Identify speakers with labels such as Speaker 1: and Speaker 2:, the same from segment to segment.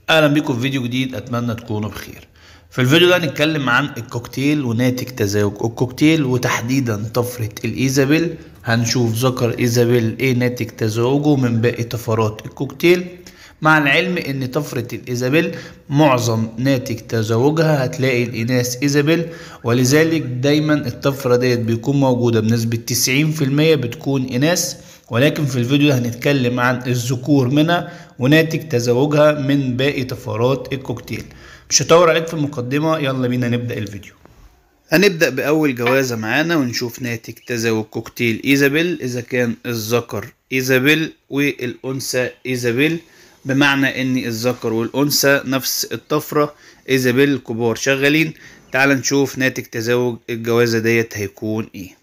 Speaker 1: اهلا بيكم في فيديو جديد اتمنى تكونوا بخير في الفيديو ده هنتكلم عن الكوكتيل وناتج تزاوج الكوكتيل وتحديدا طفرة الايزابيل هنشوف ذكر ايزابيل ايه ناتج تزاوجه من باقي طفرات الكوكتيل مع العلم ان طفرة الايزابيل معظم ناتج تزاوجها هتلاقي الاناث ايزابيل ولذلك دايما الطفرة ديت بيكون موجودة بنسبة 90% بتكون اناث ولكن في الفيديو ده هنتكلم عن الذكور منها وناتج تزاوجها من باقي طفرات الكوكتيل مش هطول عليك في المقدمة يلا بينا نبدأ الفيديو هنبدأ بأول جوازة معانا ونشوف ناتج تزاوج كوكتيل إيزابيل إذا كان الذكر إيزابيل والأنثى إيزابيل بمعنى إن الذكر والأنثى نفس الطفرة إيزابيل كبار شغالين تعال نشوف ناتج تزاوج الجوازة ديت هيكون إيه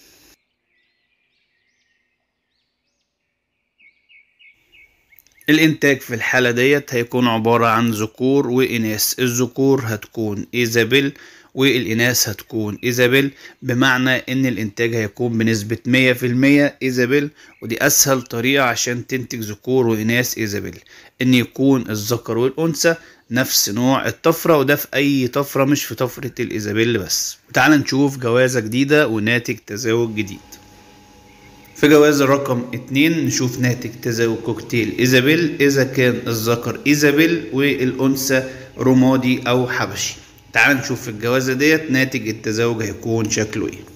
Speaker 1: الانتاج في الحالة ديت هيكون عبارة عن ذكور وإناث الذكور هتكون إيزابيل والإناث هتكون إيزابيل بمعنى إن الإنتاج هيكون بنسبة مية في المية إيزابيل ودي أسهل طريقة عشان تنتج ذكور وإناث إيزابيل إن يكون الذكر والأنثى نفس نوع الطفرة وده في أي طفرة مش في طفرة الإيزابيل بس تعال نشوف جوازة جديدة وناتج تزاوج جديد في جواز رقم اتنين نشوف ناتج تزاوج كوكتيل إيزابيل إذا كان الذكر إيزابيل والأنثى رمادي أو حبشي تعال نشوف في الجوازة ديت ناتج التزاوج هيكون شكله إيه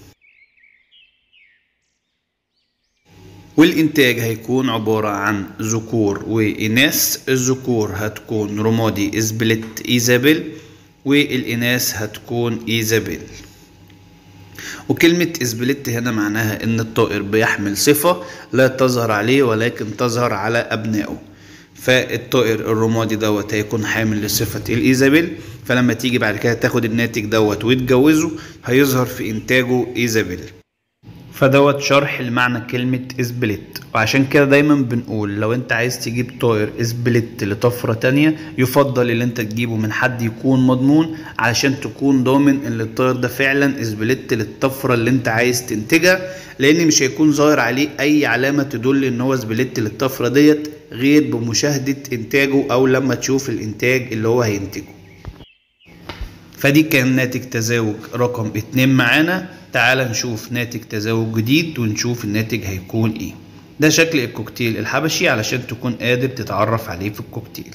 Speaker 1: والإنتاج هيكون عبارة عن ذكور وإناث الذكور هتكون رمادي إزبلت إيزابيل والإناث هتكون إيزابيل وكلمة إزبلت هنا معناها إن الطائر بيحمل صفة لا تظهر عليه ولكن تظهر على أبنائه فالطائر الرمادي دوت هيكون حامل لصفة الإيزابيل فلما تيجي بعد كده تاخد الناتج دوت وتجوزه هيظهر في إنتاجه إيزابيل فدوت شرح لمعنى كلمة إسبلت وعشان كده دايما بنقول لو انت عايز تجيب طائر إسبلت لطفرة تانية يفضل اللي انت تجيبه من حد يكون مضمون علشان تكون ضامن ان الطائر ده فعلا إسبلت للطفرة اللي انت عايز تنتجها لان مش هيكون ظاهر عليه اي علامة تدل ان هو إسبلت للطفرة ديت غير بمشاهدة انتاجه او لما تشوف الانتاج اللي هو هينتجه فدي كان ناتج تزاوج رقم اتنين معانا تعال نشوف ناتج تزاوج جديد ونشوف الناتج هيكون ايه ده شكل الكوكتيل الحبشي علشان تكون قادر تتعرف عليه في الكوكتيل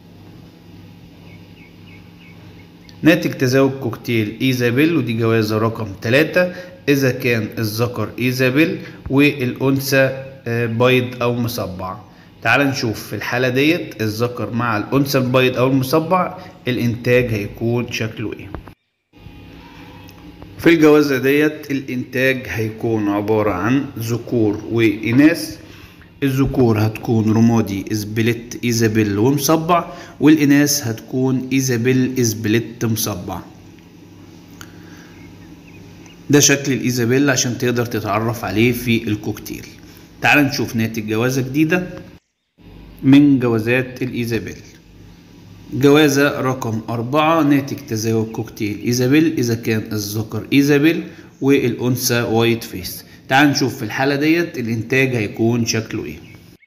Speaker 1: ناتج تزاوج كوكتيل ايزابيل ودي جوازة رقم تلاتة اذا كان الذكر ايزابيل والانثى بيض او مصبع تعال نشوف في الحالة ديت الذكر مع الانثى البيض او المصبع الانتاج هيكون شكله ايه في الجوازة ديت الإنتاج هيكون عبارة عن ذكور وإناث الذكور هتكون رمادي إزبلت إيزابيل ومصبع والإناث هتكون إيزابيل إزبلت مصبع ده شكل الإيزابيل عشان تقدر تتعرف عليه في الكوكتيل تعال نشوف ناتج جوازة جديدة من جوازات الإيزابيل جوازة رقم أربعة ناتج تزاوج كوكتيل إيزابيل إذا كان الذكر إيزابيل والأنثى وايت فيس تعال نشوف في الحالة ديت الإنتاج هيكون شكله إيه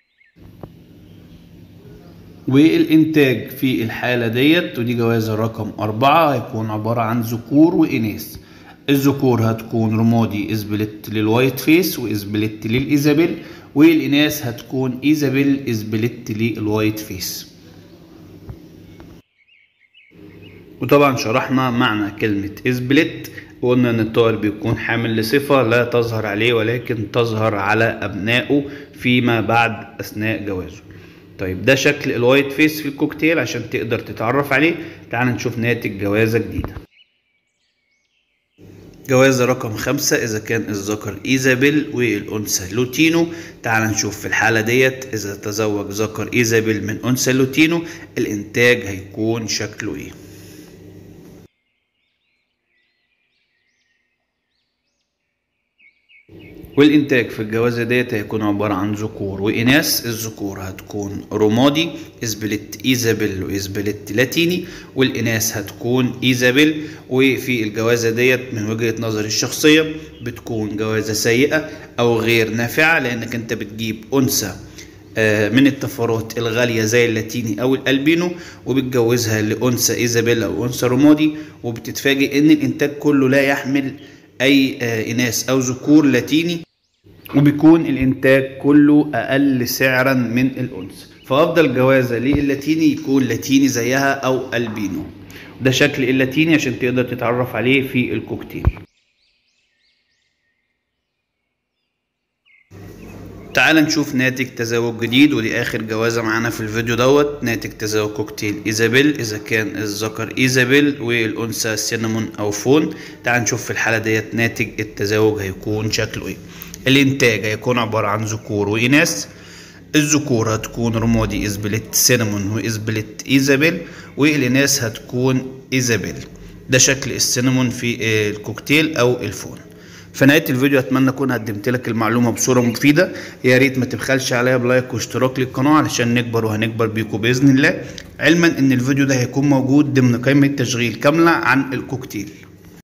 Speaker 1: والإنتاج في الحالة ديت ودي جوازة رقم أربعة هيكون عبارة عن ذكور وإناث الذكور هتكون رمادي إزبلت للوايت فيس وإزبلت للإيزابيل والإناث هتكون إيزابيل إزبلت للوايت فيس وطبعا شرحنا معنى كلمة إزبلت وقلنا إن الطائر بيكون حامل لصفة لا تظهر عليه ولكن تظهر على أبنائه فيما بعد أثناء جوازه طيب ده شكل الوايت فيس في الكوكتيل عشان تقدر تتعرف عليه تعال نشوف ناتج جوازة جديدة جوازة رقم خمسة إذا كان الذكر إيزابيل والأنثى لوتينو تعال نشوف في الحالة ديت إذا تزوج ذكر إيزابيل من أنثى لوتينو الإنتاج هيكون شكله إيه والإنتاج في الجوازة ديت هيكون عبارة عن ذكور وإناث الذكور هتكون رمادي إزبلت إيزابيل وإزبلت لاتيني والإناث هتكون إيزابيل وفي الجوازة ديت من وجهة نظري الشخصية بتكون جوازة سيئة أو غير نافعة لأنك أنت بتجيب أنثى آه، من الطفرات الغالية زي اللاتيني أو الألبينو وبتجوزها لأنثى إيزابيلا أو أنثى رمادي وبتتفاجئ إن الإنتاج كله لا يحمل أي آه، إناث أو ذكور لاتيني وبيكون الإنتاج كله أقل سعرا من الأنثى فأفضل جوازة للاتيني يكون لاتيني زيها أو ألبينو ده شكل اللاتيني عشان تقدر تتعرف عليه في الكوكتيل تعال نشوف ناتج تزاوج جديد ودي اخر جوازه معانا في الفيديو دوت ناتج تزاوج كوكتيل ايزابيل اذا كان الذكر ايزابيل والانثى سينامون او فون تعال نشوف في الحاله ديت ناتج التزاوج هيكون شكله ايه الانتاج هيكون عباره عن ذكور واناث الذكور هتكون رمادي إزبلت سينامون وإزبلت إيزابيل والإناث هتكون إيزابيل ده شكل السينامون في الكوكتيل أو الفون في نهايه الفيديو اتمنى اكون قدمت لك المعلومه بصوره مفيده يا ريت ما تبخلش عليا بلايك واشتراك للقناه علشان نكبر وهنكبر بيكم باذن الله علما ان الفيديو ده هيكون موجود ضمن قائمه تشغيل كامله عن الكوكتيل